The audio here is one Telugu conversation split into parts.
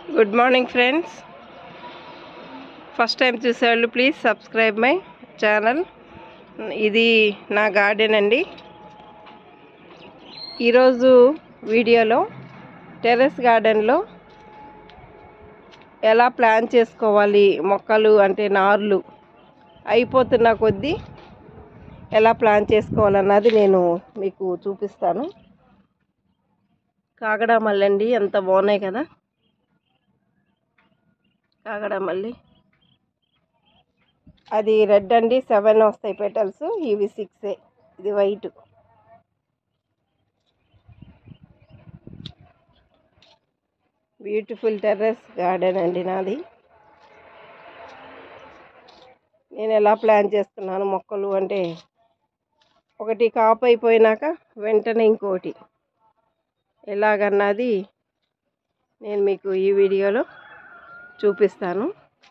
good morning friends first time చూసేవాళ్ళు ప్లీజ్ సబ్స్క్రైబ్ మై ఛానల్ ఇది నా గార్డెన్ అండి ఈరోజు వీడియోలో టెర్రస్ గార్డెన్లో ఎలా ప్లాన్ చేసుకోవాలి మొక్కలు అంటే నార్లు అయిపోతున్న కొద్దీ ఎలా ప్లాన్ చేసుకోవాలన్నది నేను మీకు చూపిస్తాను కాగడా మల్లండి ఎంత బాగున్నాయి కదా కాగడా మల్లి అది రెడ్ అండి సెవెన్ వస్తాయి పెటల్స్ ఇవి సిక్స్ ఇది వైట్ బ్యూటిఫుల్ టెర్రస్ గార్డెన్ అండి నాది నేను ఎలా ప్లాన్ చేసుకున్నాను మొక్కలు అంటే ఒకటి కాపు అయిపోయినాక వెంటనే ఇంకోటి ఎలాగన్నది నేను మీకు ఈ వీడియోలో చూపిస్తాను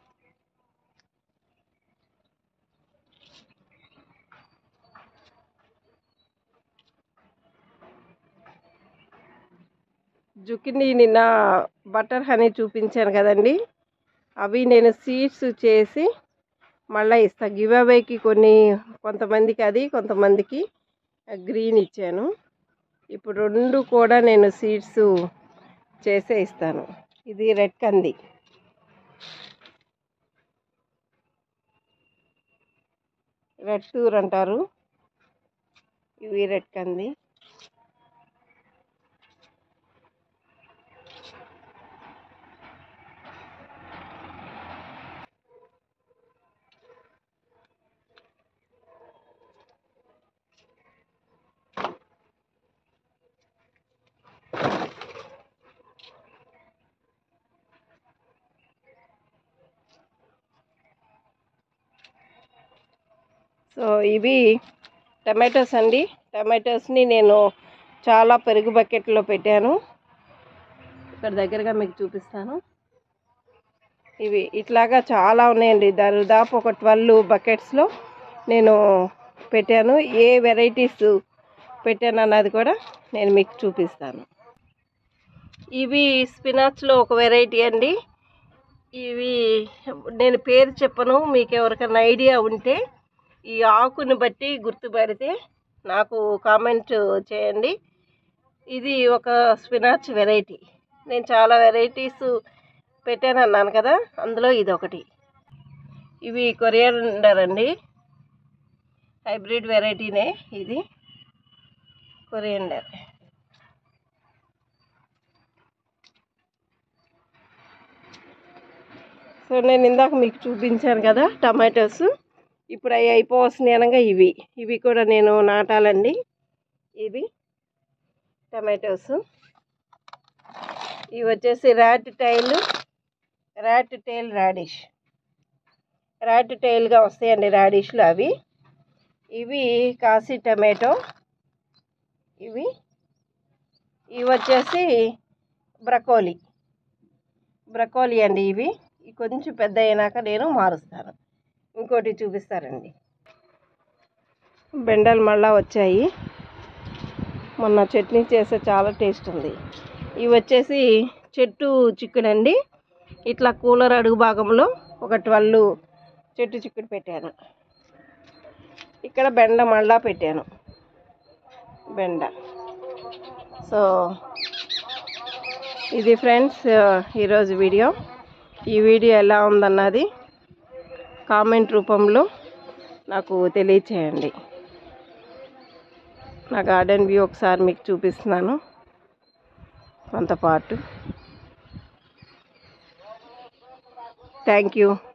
జుకిని నిన్న బటర్ హనీ చూపించాను కదండి అవి నేను సీడ్స్ చేసి మళ్ళీ ఇస్తా గివ్ అవేకి కొన్ని కొంతమందికి అది కొంతమందికి గ్రీన్ ఇచ్చాను ఇప్పుడు రెండు కూడా నేను సీడ్స్ చేసే ఇస్తాను ఇది రెడ్ కంది రెడ్ టూర్ అంటారు ఇవి రెడ్ కంది సో ఇవి టమాటోస్ అండి టమాటోస్ని నేను చాలా పెరుగు బకెట్లో పెట్టాను ఇక్కడ దగ్గరగా మీకు చూపిస్తాను ఇవి ఇట్లాగా చాలా ఉన్నాయండి దాదాపు ఒక ట్వెల్వ్ బకెట్స్లో నేను పెట్టాను ఏ వెరైటీస్ పెట్టాను అన్నది కూడా నేను మీకు చూపిస్తాను ఇవి స్పినాచ్లో ఒక వెరైటీ అండి ఇవి నేను పేరు చెప్పను మీకు ఎవరికైనా ఐడియా ఉంటే ఈ ఆకుని బట్టి గుర్తుపడితే నాకు కామెంట్ చేయండి ఇది ఒక స్పినాచ్ వెరైటీ నేను చాలా వెరైటీస్ పెట్టాను అన్నాను కదా అందులో ఇది ఒకటి ఇవి కొరియండర్ అండి హైబ్రిడ్ వెరైటీనే ఇది కొరియండర్ సో నేను ఇందాక మీకు చూపించాను కదా టమాటోస్ ఇప్పుడు అవి అయిపోవస్తున్నాయి అనగా ఇవి ఇవి కూడా నేను నాటాలండి ఇవి టమాటోస్ ఇవి వచ్చేసి rat tail rat tail radish rat టైల్గా వస్తాయండి రాడిష్లు అవి ఇవి కాసి టమాటో ఇవి ఇవి వచ్చేసి బ్రకోలీ బ్రకోలీ అండి ఇవి కొంచెం పెద్ద అయినాక నేను మారుస్తాను ఇంకోటి చూపిస్తారండి బెండలు మళ్ళా వచ్చాయి మొన్న చట్నీ చేస్తే చాలా టేస్ట్ ఉంది ఇవి వచ్చేసి చెట్టు చిక్కుడండి ఇట్లా కూలర్ అడుగు భాగంలో ఒక ట్వెల్వ్ చెట్టు చిక్కుడు పెట్టాను ఇక్కడ బెండ మళ్ళా పెట్టాను బెండ సో ఇది ఫ్రెండ్స్ ఈరోజు వీడియో ఈ వీడియో ఎలా ఉందన్నది కామెంట్ రూపంలో నాకు తెలియచేయండి నా గార్డెన్ వ్యూ ఒకసారి మీకు చూపిస్తున్నాను కొంత పాటు థ్యాంక్ యూ